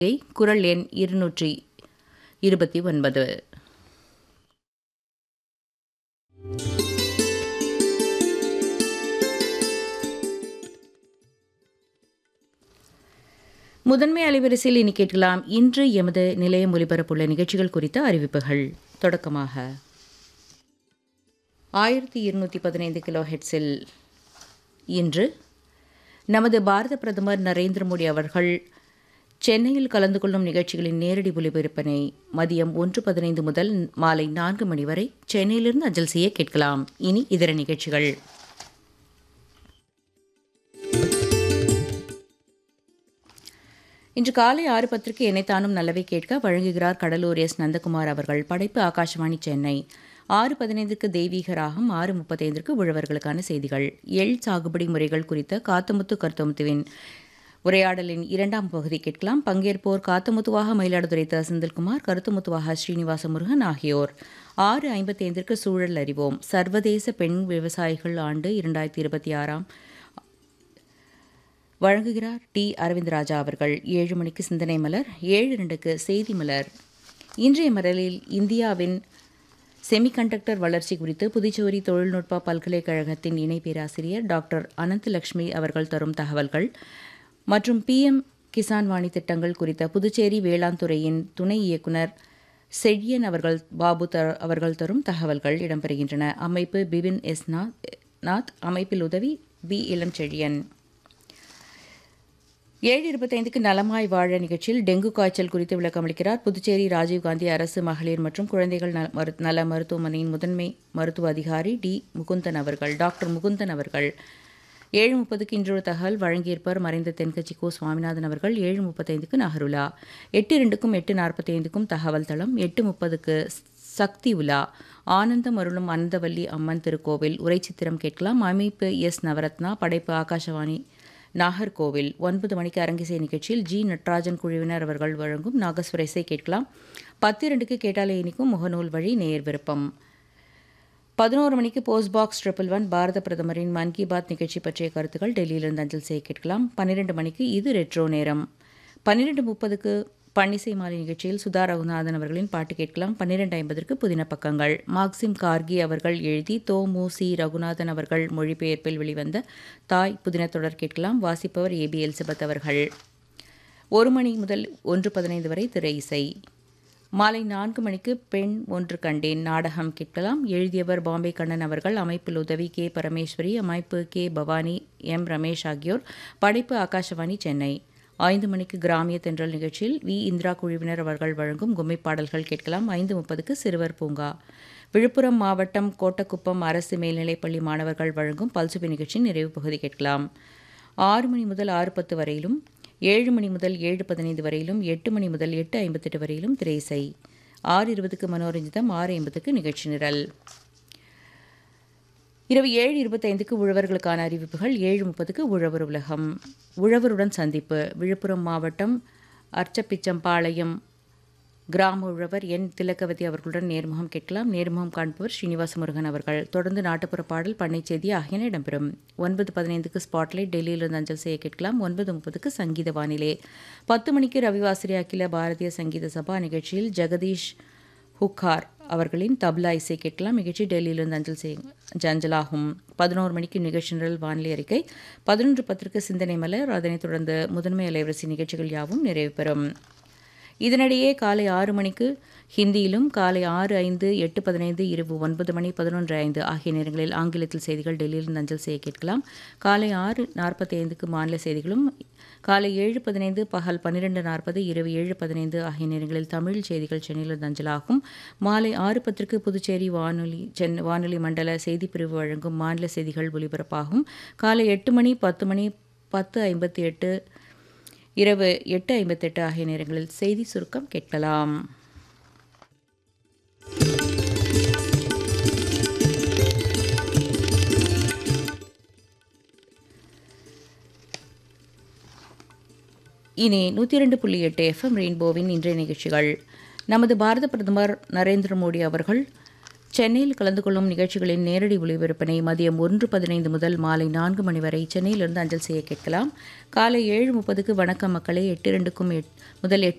குரல் எண் இருநூற்றி இருபத்தி ஒன்பது முதன்மை அலைவரிசையில் இனி கேட்கலாம் இன்று எமது நிலையம் ஒலிபரப்புள்ள நிகழ்ச்சிகள் குறித்த அறிவிப்புகள் தொடக்கமாக ஆயிரத்தி இருநூற்றி பதினைந்து கிலோ ஹெட்ஸில் இன்று நமது பாரத பிரதமர் நரேந்திர மோடி அவர்கள் சென்னையில் கலந்து கொள்ளும் நிகழ்ச்சிகளின் நேரடி ஒலிபரப்பினை மதியம் ஒன்று பதினைந்து முதல் மாலை நான்கு மணி வரை சென்னையிலிருந்து அஞ்சல் செய்ய கேட்கலாம் இனி இதர நிகழ்ச்சிகள் இன்று காலை ஆறு பத்திரிகை என்னைத்தானும் நல்லவை கேட்க வழங்குகிறார் கடலூர் எஸ் நந்தகுமார் அவர்கள் படைப்பு ஆகாஷவாணி சென்னை ஆறு பதினைந்துக்கு தெய்வீக ராகம் ஆறு முப்பத்தைந்திற்கு உழவர்களுக்கான செய்திகள் எள் சாகுபடி முறைகள் குறித்த காத்தமுத்து கருத்தமுத்துவின் உரையாடலின் இரண்டாம் பகுதி கேட்கலாம் பங்கேற்போர் காத்தமுத்துவாக மயிலாடுதுறை த செந்தில்குமார் கருத்துமுத்துவாக ஸ்ரீனிவாச முருகன் ஆகியோர் ஆறு ஐம்பத்தைந்திற்கு சூழல் அறிவோம் சர்வதேச பெண் விவசாயிகள் ஆண்டு இரண்டாயிரத்தி இருபத்தி ஆறாம் வழங்குகிறார் டி அரவிந்த் ராஜா அவர்கள் ஏழு மணிக்கு சிந்தனை மலர் ஏழு இரண்டுக்கு செய்தி மலர் இன்றைய மலரில் இந்தியாவின் செமிகண்டக்டர் வளர்ச்சி குறித்து புதுச்சேரி தொழில்நுட்ப பல்கலைக்கழகத்தின் இணை பேராசிரியர் டாக்டர் அனந்தலட்சுமி அவர்கள் தரும் தகவல்கள் மற்றும் பிஎம் கிசான் வாணி திட்டங்கள் குறித்த புதுச்சேரி வேளாண் துறையின் துணை இயக்குனர் செழியன் அவர்கள் பாபு த அவர்கள் தரும் தகவல்கள் இடம்பெறுகின்றன அமைப்பு பிபின் எஸ் நாத் அமைப்பில் உதவி பி இளம் செழியன் ஏழு இருபத்தைந்துக்கு நலமாய் வாழ நிகழ்ச்சியில் டெங்கு காய்ச்சல் குறித்து விளக்கமளிக்கிறார் புதுச்சேரி ராஜீவ்காந்தி அரசு மகளிர் மற்றும் குழந்தைகள் நல மருத்துவமனையின் முதன்மை மருத்துவ அதிகாரி டி முகுந்தன் அவர்கள் டாக்டர் முகுந்தன் அவர்கள் ஏழு முப்பதுக்கு இன்றொரு தகவல் வழங்கியிருப்பர் மறைந்த தென்கட்சி கோ சுவாமிநாதன் அவர்கள் ஏழு முப்பத்தைந்துக்கு நகருலா எட்டு இரண்டுக்கும் எட்டு நாற்பத்தைந்துக்கும் தகவல் தளம் எட்டு முப்பதுக்கு சக்தி உலா ஆனந்தம் அருளும் அனந்தவல்லி அம்மன் திருக்கோவில் உரைச்சித்திரம் கேட்கலாம் அமைப்பு எஸ் நவரத்னா படைப்பு ஆகாஷவாணி நாகர்கோவில் ஒன்பது மணிக்கு அரங்கிசை நிகழ்ச்சியில் ஜி நட்ராஜன் குழுவினர் அவர்கள் வழங்கும் நாகஸ்வர இசை கேட்கலாம் பத்து இரண்டுக்கு கேட்டாலே இனிக்கும் முகநூல் வழி நேர் விருப்பம் பதினோரு மணிக்கு போஸ்ட் பாக்ஸ் ட்ரிபிள் ஒன் பாரத பிரதமரின் மன் கி பாத் நிகழ்ச்சி பற்றிய கருத்துக்கள் டெல்லியிலிருந்து அஞ்சல் செய்ய கேட்கலாம் பன்னிரெண்டு மணிக்கு இது ரெட்ரோ நேரம் பன்னிரெண்டு முப்பதுக்கு பன்னிசை மாலை நிகழ்ச்சியில் சுதா ரகுநாதன் அவர்களின் பாட்டு கேட்கலாம் பன்னிரெண்டு ஐம்பதற்கு புதின பக்கங்கள் மார்க்சிம் கார்கி அவர்கள் எழுதி தோ மு சி ரகுநாதன் அவர்கள் மொழிபெயர்ப்பில் வெளிவந்த தாய் புதின தொடர் கேட்கலாம் வாசிப்பவர் ஏ பி எலிசபெத் அவர்கள் ஒரு மணி முதல் ஒன்று பதினைந்து வரை திரை இசை மாலை நான்கு மணிக்கு பெண் ஒன்று கண்டேன் நாடகம் கேட்கலாம் எழுதியவர் பாம்பே கண்ணன் அவர்கள் அமைப்பில் உதவி கே பரமேஸ்வரி அமைப்பு கே பவானி எம் ரமேஷ் ஆகியோர் படைப்பு ஆகாஷவாணி சென்னை ஐந்து மணிக்கு கிராமிய தென்றல் நிகழ்ச்சியில் வி இந்திரா குழுவினர் அவர்கள் வழங்கும் கும்மி பாடல்கள் கேட்கலாம் ஐந்து முப்பதுக்கு சிறுவர் பூங்கா விழுப்புரம் மாவட்டம் கோட்டக்குப்பம் அரசு மேல்நிலைப்பள்ளி மாணவர்கள் வழங்கும் பல்சுபி நிகழ்ச்சியின் நிறைவு பகுதி கேட்கலாம் ஆறு மணி முதல் ஆறு பத்து வரையிலும் ஏழு மணி முதல் ஏழு பதினைந்து வரையிலும் எட்டு மணி முதல் எட்டு ஐம்பத்தெட்டு வரையிலும் திரைசை ஆறு இருபதுக்கு மனோரஞ்சிதம் ஆறு ஐம்பதுக்கு நிகழ்ச்சி நிரல் இரவு ஏழு இருபத்தைந்துக்கு உழவர்களுக்கான அறிவிப்புகள் ஏழு முப்பதுக்கு உழவர் உலகம் உழவருடன் சந்திப்பு விழுப்புரம் மாவட்டம் அர்ச்சப்பிச்சம்பாளையம் கிராம உழவர் என் திலக்கவதி அவர்களுடன் நேர்முகம் கேட்கலாம் நேர்முகம் காண்பவர் ஸ்ரீனிவாச முருகன் அவர்கள் தொடர்ந்து நாட்டுப்புற பாடல் பண்ணை செய்தி ஆகியன இடம்பெறும் ஒன்பது பதினைந்துக்கு ஸ்பாட்லைட் டெல்லியிலிருந்து அஞ்சல் செய்ய கேட்கலாம் ஒன்பது முப்பதுக்கு சங்கீத வானிலை பத்து மணிக்கு ரவிவாசிரி அகில பாரதிய சங்கீத சபா நிகழ்ச்சியில் ஜெகதீஷ் ஹுக்கார் அவர்களின் தப்லா இசை கேட்கலாம் நிகழ்ச்சி டெல்லியிலிருந்து அஞ்சல் செய்ய அஞ்சலாகும் பதினோரு மணிக்கு நிகழ்ச்சி நிரல் வானிலை அறிக்கை பதினொன்று பத்திரிக்கு சிந்தனை மலர் அதனைத் தொடர்ந்து முதன்மை அலைவரிசை நிகழ்ச்சிகள் யாவும் நிறைவு பெறும் இதனிடையே காலை ஆறு மணிக்கு ஹிந்தியிலும் காலை ஆறு ஐந்து எட்டு பதினைந்து இரவு ஒன்பது மணி பதினொன்று ஐந்து ஆகிய நேரங்களில் ஆங்கிலத்தில் செய்திகள் டெல்லியிலிருந்து அஞ்சல் செய்ய கேட்கலாம் காலை ஆறு நாற்பத்தி ஐந்துக்கு மாநில செய்திகளும் காலை ஏழு பதினைந்து பகல் பன்னிரெண்டு நாற்பது இரவு ஏழு பதினைந்து ஆகிய நேரங்களில் தமிழ் செய்திகள் சென்னையிலிருந்து அஞ்சலாகும் மாலை ஆறு பத்திற்கு புதுச்சேரி வானொலி சென் வானொலி மண்டல செய்திப்பிரிவு வழங்கும் மாநில செய்திகள் ஒலிபரப்பாகும் காலை எட்டு மணி பத்து மணி பத்து ஐம்பத்தி எட்டு இரவு எட்டு ஐம்பத்தெட்டு ஆகிய நேரங்களில் செய்தி சுருக்கம் கேட்கலாம் இனி நூற்றி இரண்டு புள்ளி எட்டு எஃப்எம் ரெயின்போவின் இன்றைய நிகழ்ச்சிகள் நமது பாரத பிரதமர் நரேந்திர மோடி அவர்கள் சென்னையில் கலந்து கொள்ளும் நிகழ்ச்சிகளின் நேரடி ஒளிபரப்பினை மதியம் ஒன்று பதினைந்து முதல் மாலை நான்கு மணி வரை சென்னையிலிருந்து அஞ்சல் செய்ய கேட்கலாம் காலை ஏழு முப்பதுக்கு வணக்கம் மக்களே எட்டு இரண்டுக்கும் எட் முதல் எட்டு